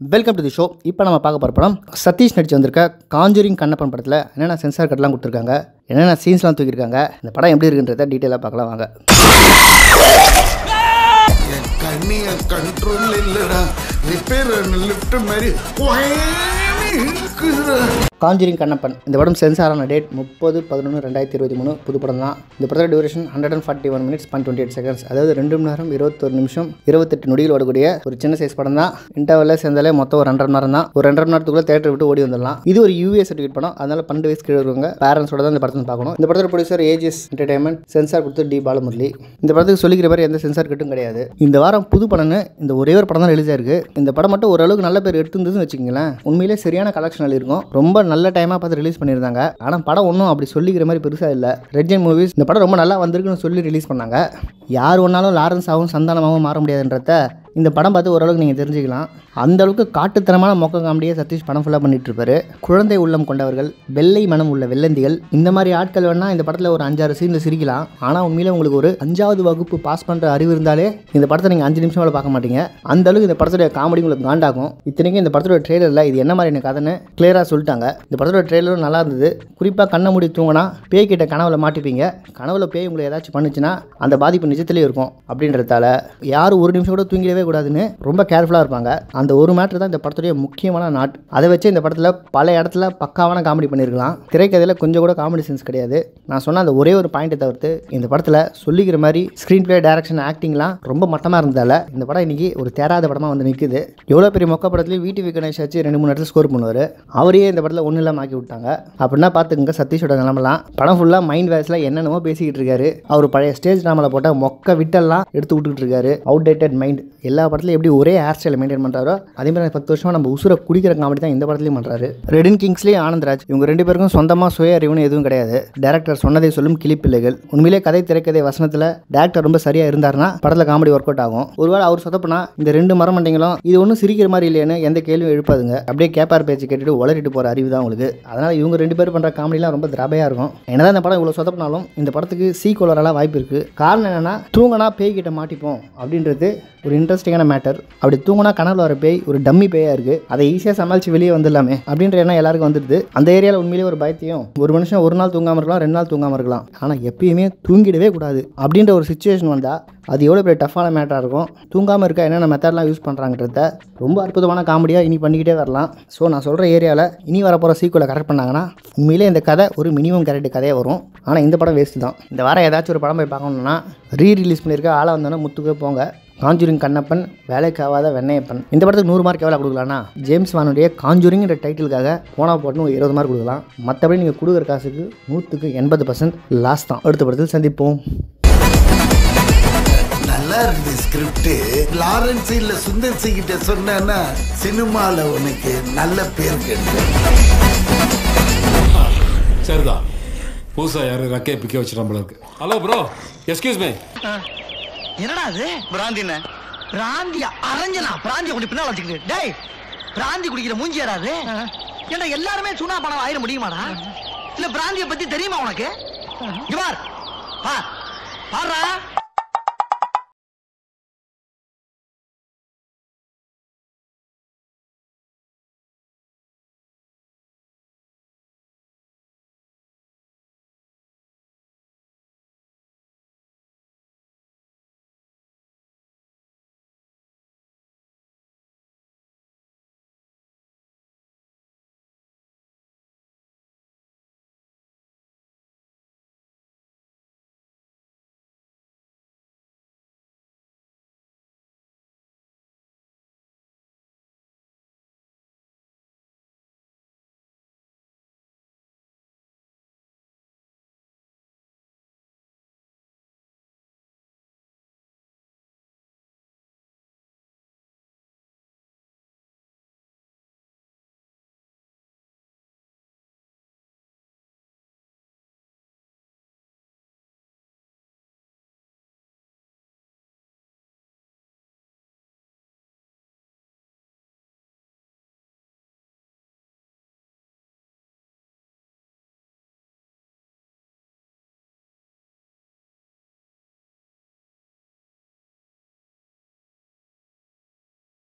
Welcome to the show இப்போ நம்ம பார்க்க போகிற படம் சதீஷ் நடிச்சு வந்திருக்க காஞ்சூரிங் கண்ணப்பன் படத்தில் என்னென்ன சென்சார் கட்லாம் கொடுத்துருக்காங்க என்னென்ன சீன்ஸ்லாம் தூக்கியிருக்காங்க இந்த படம் எப்படி இருக்குன்றத டீட்டெயிலாக பார்க்கலாம் வாங்க என் கண்ணிய கண்ட்ரோல் இல்லடா ரிப்பேர் லிஃப்ட் மாதிரி ஒயன்னு இருக்குதுடா. காஞ்சூரிங் கண்ணப்பன் இந்த படம் சென்சார் ஆன டேட் முப்பது பதினொன்று ரெண்டாயிரத்தி இருபத்தி மூணு புது படம் தான் இந்த படத்தோட duration hundred and forty one minutes point twenty eight seconds அதாவது ரெண்டு மணி நேரம் இருபத்தொரு நிமிஷம் இருபத்தெட்டு நொடியில் ஓடக்கூடிய ஒரு சின்ன சைஸ் படம் தான் இன்டர்வலில் சேர்ந்தாலே மொத்தம் ஒரு ரெண்டரை மணி நேரம் தான் ஒரு ரெண்டரை மணி நேரத்துக்குள்ள தேட்டர் விட்டு ஓடி வந்துடலாம் இது ஒரு யூஏ சர்டிஃபிகேட் படம் அதனால பன்னெண்டு வயசு கீழே இருக்கவங்க பேரண்ட்ஸோட தான் இந்த படத்தை வந்து பார்க்கணும் இந்த படத்தோட ப்ரொடியூசர் ஏஜிஎஸ் என்டர்டைன்மெண்ட் சென்சார் கொடுத்து டி பாலமுரளி இந்த படத்துக்கு சொல்லிக்கிற மாதிரி எந்த சென்சார் கட்டும் கிடையாது இந்த வாரம் புது படம்னு இந்த ஒரே ஒரு படம் தான் ரிலீஸ் ஆயிருக்கு இந்த படம் மட்டும் ஓரளவுக்கு நல்ல பேர் எடுத்திருந்ததுன்னு வச்சுக்கோங்களேன் உண்மையிலே சரியான கலெக்ஷன் இருக்கும் ரொம்ப நல்ல டைமாக பார்த்து ரிலீஸ் பண்ணியிருந்தாங்க ஆனால் படம் ஒன்றும் அப்படி சொல்லிக்கிற மாதிரி பெருசாக இல்லை ரெட்ஜன் மூவிஸ் இந்த படம் ரொம்ப நல்லா வந்திருக்குன்னு சொல்லி ரிலீஸ் பண்ணாங்க யார் ஒன்றாலும் லாரன்ஸ் ஆகும் சந்தானமாகவும் மாற முடியாதுன்றத இந்த படம் பார்த்து ஓரளவுக்கு நீங்கள் தெரிஞ்சுக்கலாம் அந்த அளவுக்கு காட்டுத்தனமான மொக்க காமெடியை சதீஷ் படம் ஃபுல்லாக பண்ணிட்டு இருப்பாரு குழந்தை உள்ளம் கொண்டவர்கள் வெள்ளை மனம் உள்ள வெள்ளந்திகள் இந்த மாதிரி ஆட்கள் வேணால் இந்த படத்தில் ஒரு அஞ்சாறு சீனில் சிரிக்கலாம் ஆனால் உண்மையிலே உங்களுக்கு ஒரு அஞ்சாவது வகுப்பு பாஸ் பண்ணுற அறிவு இருந்தாலே இந்த படத்தை நீங்கள் அஞ்சு நிமிஷம் மேலே பார்க்க மாட்டீங்க அந்த அளவுக்கு இந்த படத்துடைய காமெடி உங்களுக்கு காண்டாகும் இத்தனைக்கும் இந்த படத்தோட ட்ரெய்லரில் இது என்ன மாதிரியான கதைன்னு கிளியராக சொல்லிட்டாங்க இந்த படத்தோட ட்ரெய்லரும் நல்லா இருந்தது குறிப்பாக கண்ணை மூடி தூங்கினா பேய் கிட்ட கனவுல மாட்டிப்பீங்க கனவுல பேய் உங்களை ஏதாச்சும் பண்ணுச்சுன்னா அந்த பாதிப்பு நிஜத்திலே இருக்கும் அப்படின்றதால யாரும் ஒரு நிமிஷம் கூட தூங்கிடவே கூடாதுன்னு ரொம்ப கேர்ஃபுல்லாக இருப்பாங்க அந்த ஒரு மேட்ரு தான் இந்த படத்துடைய முக்கியமான நாட் அதை வச்சு இந்த படத்தில் பல இடத்துல பக்காவான காமெடி பண்ணியிருக்கலாம் திரைக்கதையில் கொஞ்சம் கூட காமெடி சென்ஸ் கிடையாது நான் சொன்ன அந்த ஒரே ஒரு பாயிண்ட்டை தவிர்த்து இந்த படத்தில் சொல்லிக்கிற மாதிரி ஸ்க்ரீன் பிளே டேரக்ஷன் ஆக்டிங்லாம் ரொம்ப மட்டமாக இருந்ததால இந்த படம் இன்னைக்கு ஒரு தேராத படமாக வந்து நிற்குது எவ்வளோ பெரிய மொக்க படத்துலையும் வீட்டு கணேஷ் வச்சு ரெண்டு மூணு இடத்துல ஸ்கோர் பண்ணுவார் அவரையே இந்த படத்தில் ஒன்றும் இல்லாமல் ஆக்கி விட்டாங்க அப்படின்னா பார்த்துக்கங்க சதீஷோட நிலமெல்லாம் படம் ஃபுல்லாக மைண்ட் வேஸில் என்னென்னமோ பேசிக்கிட்டு இருக்காரு அவர் பழைய ஸ்டேஜ் ட்ராமாவில் போட்ட மொக்க விட்டெல்லாம் எடுத்து விட்டுக்கிட்டு இருக்காரு அவுடேட்டட் மைண்ட் எல்லா படத்துலையும் எப்படி ஒரே ஹேர் ஸ்டைலை மெயின்டைன் பண்ணுறாரோ அதே மாதிரி பத்து வருஷமாக நம்ம உசுரை குடிக்கிற காமெடி தான் இந்த படத்துலையும் பண்ணுறாரு ரெடின் கிங்ஸ்லேயே ஆனந்த்ராஜ் இவங்க ரெண்டு பேருக்கும் சொந்தமாக சுய அறிவுன்னு எதுவும் கிடையாது டேரக்டர் சொன்னதை சொல்லும் கிளிப்பிள்ளைகள் உண்மையிலே கதை திரைக்கதை வசனத்தில் டேரக்டர் ரொம்ப சரியாக இருந்தாருன்னா படத்தில் காமெடி ஒர்க் அவுட் ஆகும் ஒருவேளை அவர் சொதப்புனா இந்த ரெண்டு மரம் மண்டைங்களும் இது ஒன்றும் சிரிக்கிற மாதிரி இல்லைன்னு எந்த கேள்வியும் எழுப்பாதுங்க அப்படியே கேப்பார் பேச்சு கேட்டுட்டு உளறிட்டு போகிற அறிவு தான் உங்களுக்கு அதனால் இவங்க ரெண்டு பேர் பண்ணுற காமெடிலாம் ரொம்ப திராபையாக இருக்கும் என்னதான் இந்த படம் இவ்வளோ சொதப்பினாலும் இந்த படத்துக்கு சீக்குவல் வரலாம் வாய்ப்பு இருக்குது காரணம் என்னென்னா தூங்கினா பேய் கிட்ட மாட்டிப்போம் அப்படின்றது ஒரு இன்ட்ரெஸ்டிங்கான மேட்டர் அப்படி தூங்கினா கனவுல வர பேய் ஒரு டம்மி பேயாக இருக்குது அதை ஈஸியாக சமாளித்து வெளியே வந்துடலாமே அப்படின்ற எண்ணம் எல்லாருக்கும் வந்துடுது அந்த ஏரியாவில் உண்மையிலேயே ஒரு பயத்தையும் ஒரு மனுஷன் ஒரு நாள் தூங்காமல் இருக்கலாம் ரெண்டு நாள் தூங்காமல் இருக்கலாம் ஆனால் எப்பயுமே தூங்கிடவே கூடாது அப்படின்ற ஒரு சுச்சுவேஷன் வந்தால் அது எவ்வளோ பெரிய டஃப்பான மேட்டராக இருக்கும் தூங்காமல் இருக்க என்னென்ன மெத்தட்லாம் யூஸ் பண்ணுறாங்கன்றத ரொம்ப அற்புதமான காமெடியாக இனி பண்ணிக்கிட்டே வரலாம் ஸோ நான் சொல்கிற ஏரியாவில் இனி வரப்போகிற சீக்குவலை கரெக்ட் பண்ணாங்கன்னா உண்மையிலே இந்த கதை ஒரு மினிமம் கரெக்ட் கதையாக வரும் ஆனால் இந்த படம் வேஸ்ட்டு தான் இந்த வாரம் ஏதாச்சும் ஒரு படம் போய் பார்க்கணுன்னா ரீ ரிலீஸ் பண்ணியிருக்க ஆளாக வந்தோன்னா முத்துக்கே போங்க காஞ்சூரிங் கண்ணப்பன் வேலைக்காவாத வெண்ணையப்பன் இந்த படத்துக்கு நூறு மார்க் எவ்வளோ கொடுக்கலாம்னா ஜேம்ஸ் வானுடைய காஞ்சூரிங்கிற டைட்டிலுக்காக போனா போட்டுன்னு ஒரு இருபது மார்க் கொடுக்கலாம் மற்றபடி நீங்கள் கொடுக்குற காசுக்கு நூற்றுக்கு எண்பது பர்சன்ட் லாஸ் தான் அடுத்த படத்தில் சந்திப்போம் நல்லா இருக்கு ஸ்கிரிப்ட் லாரன்ஸ் இல்ல சுந்தர் சி கிட்ட சொன்னா சினிமால உனக்கு நல்ல பேர் கிடைக்கும் சரிதான் புதுசா யாரும் ரக்கையை பிக்க வச்சு நம்மள இருக்கு ஹலோ ப்ரோ எஸ்கியூஸ் மீ என்னடா அது பிராந்தின பிராந்தியா அரஞ்சனா பிராந்திய கொண்டு பின்னால வச்சுக்கிட்டு டேய் பிராந்தி குடிக்கிற மூஞ்சி யாராது ஏன்டா எல்லாருமே சுனா பணம் ஆயிட முடியுமாடா இல்ல பிராந்திய பத்தி தெரியுமா உனக்கு இங்க பார் பார் பாருடா